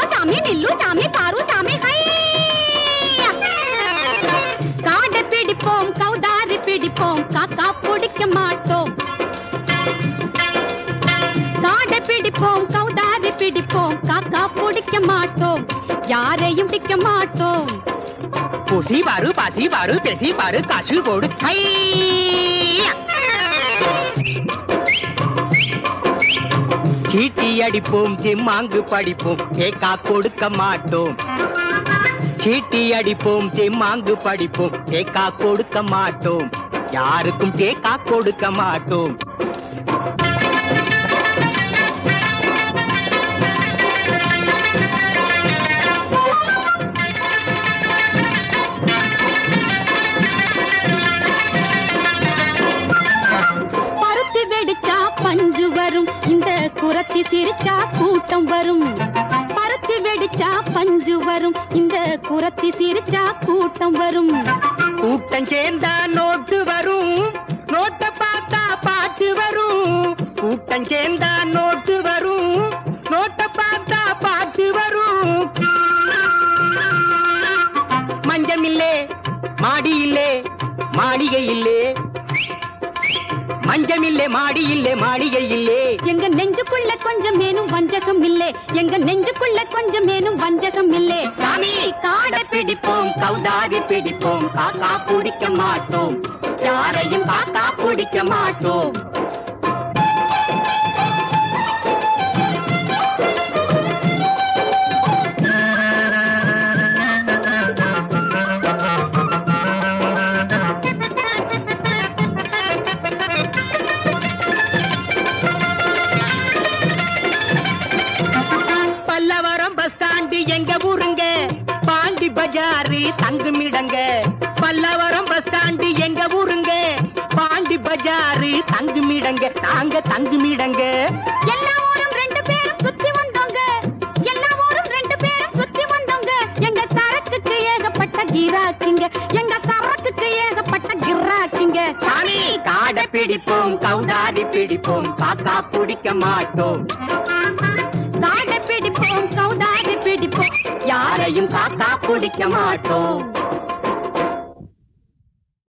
சாமி நில்லு சாமி பாரு சாமி ஹையா! காடை பிடிப்போம் கௌதாரி பிடிப்போம் காக்கா பிடிக்க மாட்டோம் காடை பிடிப்போம் கௌதாரி பிடிப்போம் காக்கா பிடிக்க மாட்டோம் யாரையும் பிடிக்க மாட்டோம் பூசி பாரு பாசி பாரு பேசி பாரு காசு போடு ஹையா! சீட்டி அடிப்போம் திம்மாங்கு படிப்போம் கேக்கா கொடுக்க மாட்டோம் சீட்டி அடிப்போம் திம்மாங்கு படிப்போம் கேக்கா கொடுக்க மாட்டோம் யாருக்கும் கேக்கா கொடுக்க மாட்டோம் பருத்தி வெடிச்சா பஞ்சு வரும் இந்த குரத்தி சிரிச்சா கூட்டம் வரும் பருத்தி வெடிச்சா பஞ்சு வரும் இந்த குரத்தி சிரிச்சா கூட்டம் வரும் கூட்டம் சேர்ந்தா நோட்டு வரும் நோட்டை பார்த்தா பாட்டு வரும் கூட்டம் சேர்ந்தா நோட்டு வரும் நோட்டை பார்த்தா பாட்டு வரும் மஞ்சமில்லே மாடி இல்லே மாளிகை இல்லே மஞ்சமில்லே மாடி இல்லே மாளிகை இல்லே எங்க நெஞ்சுக்குள்ள கொஞ்சம் மேனும் வஞ்சகம் இல்லே எங்க நெஞ்சுக்குள்ள கொஞ்சம் மேனும் வஞ்சகம் இல்லே சாமி காடை பிடிப்போம் கௌதாரி பிடிப்போம் காக்கா பிடிக்க மாட்டோம் யாரையும் காக்கா பிடிக்க மாட்டோம் பல்லவரம் பஸ் ஸ்டாண்டு எங்க ஊருங்க பாண்டி பஜாரு தங்குமிடங்க பல்லவரம் பஸ் ஸ்டாண்டு எங்க ஊருங்க பாண்டி பஜாரு தங்குமிடங்க நாங்க தங்குமிடங்க எல்லா ஊரும் ரெண்டு பேரும் சுத்தி வந்தோங்க எல்லா ஊரும் ரெண்டு பேரும் சுத்தி வந்தோங்க எங்க சரக்குக்கு ஏகப்பட்ட கிராக்கிங்க எங்க சரக்குக்கு ஏகப்பட்ட கிராக்கிங்க சாமி காடை பிடிப்போம் கௌதாரி பிடிப்போம் காக்கா பிடிக்க மாட்டோம் காடை பிடிப்போம் கௌதாரி பிடிப்போம் யாரையும் காக்கா பிடிக்க மாட்டோம்